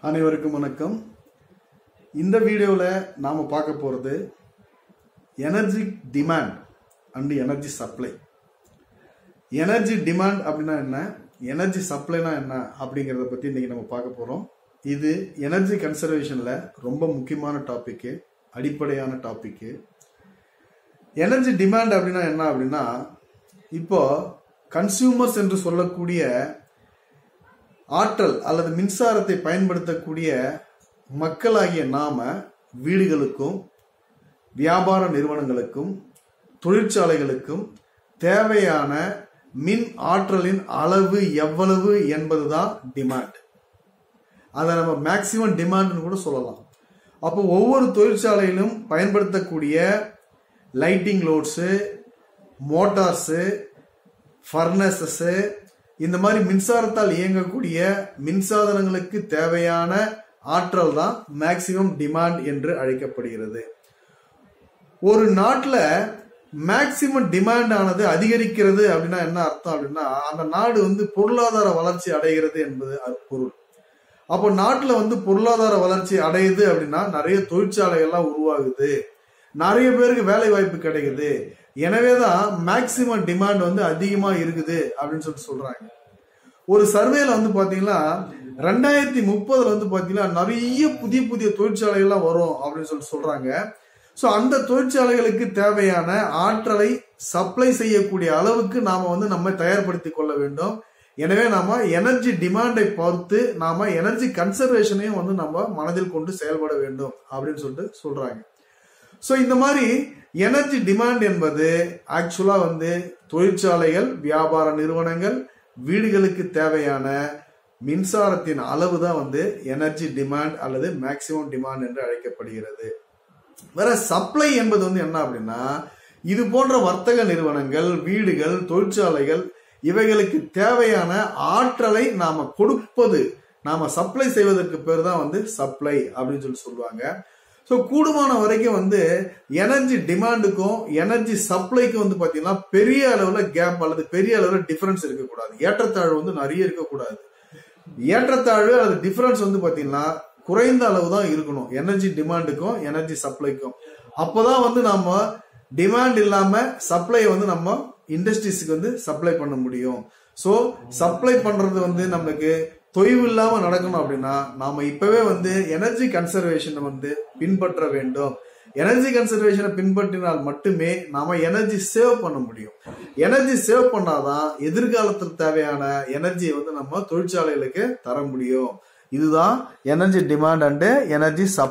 அனைவருக்கும் வணக்கம் இந்த வீடியோவில் நாம் பார்க்க போகிறது energy demand and energy supply energy demand அப்படின்னா என்ன எனர்ஜி சப்ளைனா என்ன அப்படிங்கிறத பற்றி இன்னைக்கு நம்ம பார்க்க போகிறோம் இது எனர்ஜி கன்சர்வேஷனில் ரொம்ப முக்கியமான டாபிக்கு அடிப்படையான டாபிக்கு எனர்ஜி டிமாண்ட் அப்படின்னா என்ன அப்படின்னா இப்போ கன்சியூமர்ஸ் என்று சொல்லக்கூடிய ஆற்றல் அல்லது மின்சாரத்தை பயன்படுத்தக்கூடிய மக்களாகிய நாம வீடுகளுக்கும் வியாபார நிறுவனங்களுக்கும் தொழிற்சாலைகளுக்கும் தேவையான மின் ஆற்றலின் அளவு எவ்வளவு என்பதுதான் டிமாண்ட் அதை நம்ம மேக்சிமம் டிமாண்ட்னு கூட சொல்லலாம் அப்போ ஒவ்வொரு தொழிற்சாலையிலும் பயன்படுத்தக்கூடிய லைட்டிங் லோட்ஸு மோட்டார்ஸு ஃபர்னஸஸு இந்த மாதிரி மின்சாரத்தால் இயங்கக்கூடிய மின்சாதனங்களுக்கு தேவையான ஆற்றல் தான் மேக்சிமம் டிமாண்ட் என்று அழைக்கப்படுகிறது ஒரு நாட்டில் மேக்சிமம் டிமாண்ட் ஆனது அதிகரிக்கிறது அப்படின்னா என்ன அர்த்தம் அப்படின்னா அந்த நாடு வந்து பொருளாதார வளர்ச்சி அடைகிறது என்பது அது பொருள் அப்போ நாட்டில் வந்து பொருளாதார வளர்ச்சி அடையுது அப்படின்னா நிறைய தொழிற்சாலைகள்லாம் உருவாகுது நிறைய பேருக்கு வேலை வாய்ப்பு கிடைக்குது எனவே தான் மேக்சிமம் டிமாண்ட் வந்து அதிகமாக இருக்குது அப்படின்னு சொல்லிட்டு சொல்றாங்க ஒரு சர்வேல வந்து பாத்தீங்கன்னா ரெண்டாயிரத்தி முப்பதுல வந்து பாத்தீங்கன்னா நிறைய புதிய புதிய தொழிற்சாலைகள்லாம் வரும் அப்படின்னு சொல்லிட்டு சொல்றாங்க ஸோ அந்த தொழிற்சாலைகளுக்கு தேவையான ஆற்றலை சப்ளை செய்யக்கூடிய அளவுக்கு நாம வந்து நம்ம தயார்படுத்தி கொள்ள வேண்டும் எனவே நாம எனர்ஜி டிமாண்டை பார்த்து நாம எனர்ஜி கன்சர்வேஷனையும் வந்து நம்ம மனதில் கொண்டு செயல்பட வேண்டும் அப்படின்னு சொல்லிட்டு சொல்றாங்க ஸோ இந்த மாதிரி எனர்ஜி டிமாண்ட் என்பது ஆக்சுவலா வந்து தொழிற்சாலைகள் வியாபார நிறுவனங்கள் வீடுகளுக்கு தேவையான மின்சாரத்தின் அளவு தான் வந்து எனர்ஜி டிமாண்ட் அல்லது மேக்சிமம் டிமாண்ட் என்று அழைக்கப்படுகிறது வேற சப்ளை என்பது வந்து என்ன அப்படின்னா இது போன்ற வர்த்தக நிறுவனங்கள் வீடுகள் தொழிற்சாலைகள் இவைகளுக்கு தேவையான ஆற்றலை நாம கொடுப்பது நாம சப்ளை செய்வதற்கு பேர் தான் வந்து சப்ளை அப்படின்னு சொல்லி சொல்லுவாங்க ஸோ கூடுமான வரைக்கும் வந்து எனர்ஜி டிமாண்டுக்கும் எனர்ஜி சப்ளைக்கும் வந்து பார்த்தீங்கன்னா பெரிய அளவில் கேப் அல்லது பெரிய அளவில் டிஃபரன்ஸ் இருக்கக்கூடாது ஏற்றத்தாழ்வு வந்து நிறைய இருக்கக்கூடாது ஏற்றத்தாழ்வு அல்லது டிஃபரன்ஸ் வந்து பார்த்தீங்கன்னா குறைந்த அளவு தான் இருக்கணும் எனர்ஜி டிமாண்டுக்கும் எனர்ஜி சப்ளைக்கும் அப்போதான் வந்து நம்ம டிமாண்ட் இல்லாம சப்ளை வந்து நம்ம இண்டஸ்ட்ரீஸ்க்கு வந்து சப்ளை பண்ண முடியும் ஸோ சப்ளை பண்றது வந்து நம்மளுக்கு தொய்வு இல்லாம நடக்கணும் அப்படின்னா நாம இப்பவே வந்து எனர்ஜி கன்சர்வேஷனை வந்து பின்பற்ற வேண்டும் எனர்ஜி கன்சர்வேஷனை பின்பற்றினால் மட்டுமே நாம எனர்ஜி சேவ் பண்ண முடியும் எனர்ஜி சேவ் பண்ணாதான் எதிர்காலத்தில் தேவையான எனர்ஜியை வந்து நம்ம தொழிற்சாலைகளுக்கு தர முடியும் இதுதான் energy demand and energy sub